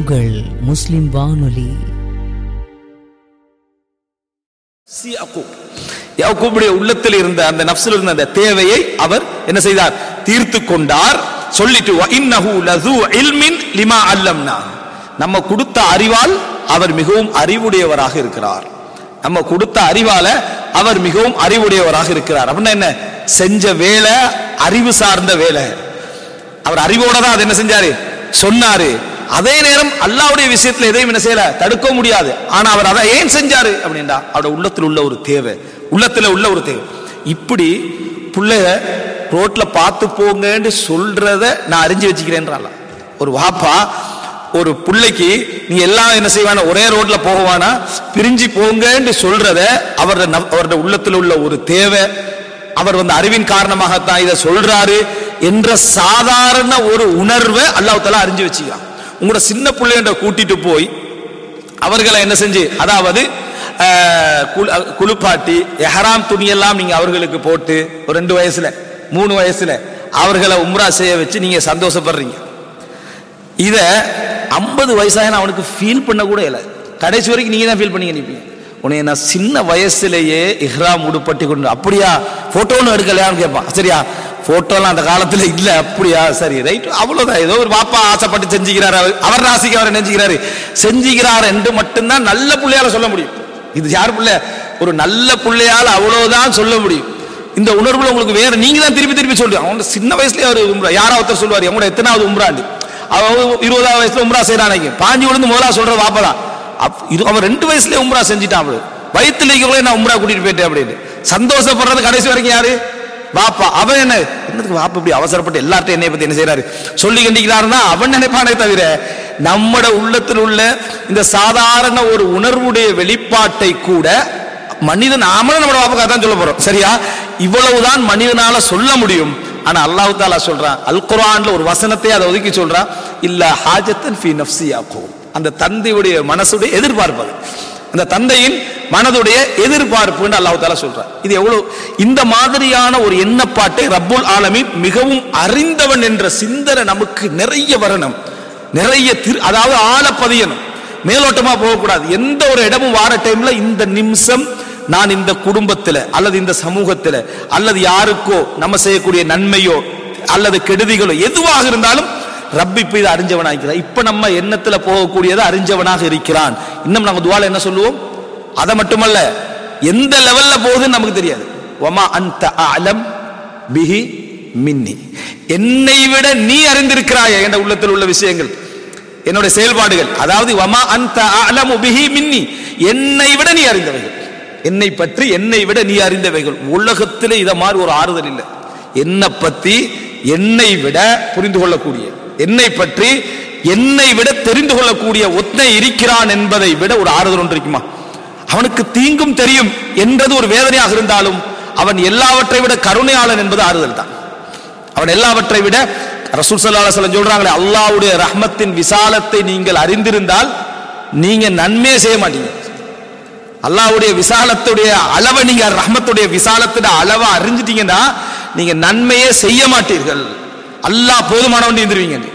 உங்கள் முஸ்லிம் வானொலி சி யாக்கூப் யாக்கூபுடைய உள்ளத்தில் இருந்த அந்த நப்சில் இருந்த அந்த தேவையை அவர் என்ன செய்தார் தீர்த்து கொண்டார் சொல்லிட்டு "வ இன்னஹு லது இல்மின் லிமா அல்லம்னா நம்ம கொடுத்த அறிவால் அவர் மிகவும் அறிவுடையவராக இருக்கிறார் நம்ம கொடுத்த அறிவால அவர் மிகவும் அறிவுடையவராக இருக்கிறார் அப்படின்னா என்ன செஞ்ச வேலை அறிவு சார்ந்த வேலை அவர் அறிவோட தான் அது என்ன செஞ்சாரு சொன்னாரு அதே நேரம் அல்லாவுடைய விஷயத்துல எதையும் என்ன செய்யல தடுக்க முடியாது ஆனா அவர் அதை ஏன் செஞ்சாரு அப்படின்னா அவரோட உள்ளத்தில் உள்ள ஒரு தேவை உள்ளத்துல உள்ள ஒரு தேவை இப்படி பிள்ளைய ரோட்ல பார்த்து போங்கன்னு சொல்றத நான் அறிஞ்சு வச்சுக்கிறேன்றால ஒரு வாப்பா ஒரு பிள்ளைக்கு நீ எல்லாம் என்ன செய்வானா ஒரே ரோட்ல போகவானா பிரிஞ்சு போங்கன்னு சொல்றத அவரோட நவ்- அவரோட உள்ளத்துல உள்ள ஒரு தேவை அவர் வந்து அறிவின் காரணமாகத்தான் இதை சொல்றாரு என்ற சாதாரண ஒரு உணர்வை அல்லாஹ் தஆலா அறிஞ்சு வச்சுக்கிறான் உங்களோட சின்ன பிள்ளைன்ற கூட்டிட்டு போய் அவர்களை என்ன செஞ்சு அதாவது அஹ், குளு- அஹ், குளிப்பாட்டி எஹராம் துணியெல்லாம் நீங்க அவர்களுக்கு போட்டு ஒரு ரெண்டு வயசுல மூணு வயசுல அவர்களை உம்ரா செய்ய வச்சு நீங்க சந்தோஷப்படுறீங்க இத ஐம்பது வயசாக அவனுக்கு ஃபீல் பண்ண கூட இல்லை கடைசி வரைக்கும் நீங்க தான் ஃபீல் பண்ணீங்க நிப்பீங்க உன்னை நான் சின்ன வயசுலயே இஹ்ராம் உடுப்பட்டி கொண்டு அப்படியா போட்டோன்னு எடுக்கலையான்னு கேட்பான் சரியா போட்டோலாம் அந்த காலத்துல இல்ல அப்படியா சரி ரைட் அவ்வளவுதான் ஏதோ ஒரு பாப்பா ஆசைப்பட்டு செஞ்சுக்கிறாரு அவர் அவர் ராசிக்கு அவர் நினைச்சுக்கிறாரு செஞ்சுக்கிறார் என்று மட்டும்தான் நல்ல பிள்ளையால சொல்ல முடியும் இது யார் பிள்ளை ஒரு நல்ல பிள்ளையால அவ்வளவுதான் சொல்ல முடியும் இந்த உணர்வுல உங்களுக்கு வேற நீங்க தான் திருப்பி திருப்பி சொல்றீங்க அவங்க சின்ன வயசுலயே அவர் உம்ரா யாரா ஒருத்தர் சொல்லுவாரு அவங்களோட எத்தனாவது உம்ராண்டு அவன் இருபதாவது வயசுல உம்ரா செய்யறாங்க பாஞ்சு விழுந்து முதலா சொல்ற வாப்பதான் அப் இது அவன் ரெண்டு வயசுலயே உம்ரா செஞ்சுட்டான் அவரு வயித்துல இருக்கிறவங்களே நான் உம்ரா கூட்டிட்டு போயிட்டேன் அப்படின்னு சந்தோஷப்படுறது கடைசி வரைக்கும் யாரு வாப்பா அவன் என்ன என்னதுக்கு வாப்பா இப்படி அவசரப்பட்டு எல்லார்ட்டையும் என்னைய பத்தி என்ன செய்யறாரு சொல்லி கண்டிக்கிறாருன்னா அவன் நினைப்பானே தவிர நம்மட உள்ளத்தில் உள்ள இந்த சாதாரண ஒரு உணர்வுடைய வெளிப்பாட்டை கூட மனிதன் நாமளும் நம்ம வாப்புக்காக தான் சொல்ல போறோம் சரியா இவ்வளவுதான் மனிதனால சொல்ல முடியும் ஆனா அல்லாஹ் தாலா சொல்றான் அல் குர்ஆன்ல ஒரு வசனத்தை அதை ஒதுக்கி சொல்றான் இல்ல ஹாஜத்தன் ஃபி நஃப்சி யாக்கூப் அந்த தந்தையுடைய மனசுடைய எதிர்பார்ப்பு அந்த தந்தையின் மனதுடைய எதிர்பார்ப்புன்னு அல்லாஹ் தாலா சொல்றான் இது எவ்வளவு இந்த மாதிரியான ஒரு எண்ணப்பாட்டை ரப்புல் ஆலமீன் மிகவும் அறிந்தவன் என்ற சிந்தனை நமக்கு நிறைய வரணும் நிறைய திரு அதாவது ஆழ பதியணும் மேலோட்டமா போகக்கூடாது எந்த ஒரு இடமும் வார டைம்ல இந்த நிமிஷம் நான் இந்த குடும்பத்துல அல்லது இந்த சமூகத்துல அல்லது யாருக்கோ நம்ம செய்யக்கூடிய நன்மையோ அல்லது கெடுதிகளோ எதுவாக இருந்தாலும் ரப்பி இப்ப இதை அறிஞ்சவனாக இருக்கிறான் இப்ப நம்ம எண்ணத்துல போகக்கூடியதை அறிஞ்சவனாக இருக்கிறான் இன்னும் நம்ம துவால என்ன சொல்லுவோம் அதை மட்டுமல்ல எந்த லெவல்ல போகுதுன்னு நமக்கு தெரியாது ஒமா அந்த அலம் பிஹி மின்னி என்னை விட நீ அறிந்திருக்கிறாய் என்ற உள்ளத்தில் உள்ள விஷயங்கள் என்னுடைய செயல்பாடுகள் அதாவது வமா அந்த அலமு பிஹி மின்னி என்னை விட நீ அறிந்தவைகள் என்னை பற்றி என்னை விட நீ அறிந்தவைகள் உலகத்திலே இத மாதிரி ஒரு ஆறுதல் இல்லை என்னை பத்தி என்னை விட புரிந்து கொள்ளக்கூடிய என்னை பற்றி என்னை விட தெரிந்து கொள்ளக்கூடிய ஒத்தனை இருக்கிறான் என்பதை விட ஒரு ஆறுதல் ஒன்று இருக்குமா அவனுக்கு தீங்கும் தெரியும் என்றது ஒரு வேதனையாக இருந்தாலும் அவன் எல்லாவற்றை விட கருணையாளன் என்பது ஆறுதல் தான் அவன் எல்லாவற்றை விட ரசூல் ஸல்லல்லாஹு அலைஹி வஸல்லம் சொல்றாங்களே அல்லாஹ்வுடைய ரஹ்மத்தின் விசாலத்தை நீங்கள் அறிந்திருந்தால் நீங்க நன்மையே செய்ய மாட்டீங்க அல்லாஹ்வுடைய விசாலத்துடைய அளவை நீங்க ரஹ்மத்துடைய விசாலத்துடைய அளவை அறிஞ்சிட்டீங்கன்னா நீங்க நன்மையே செய்ய மாட்டீர்கள் அல்லாஹ் போதுமானவன் இருந்துருவீங்க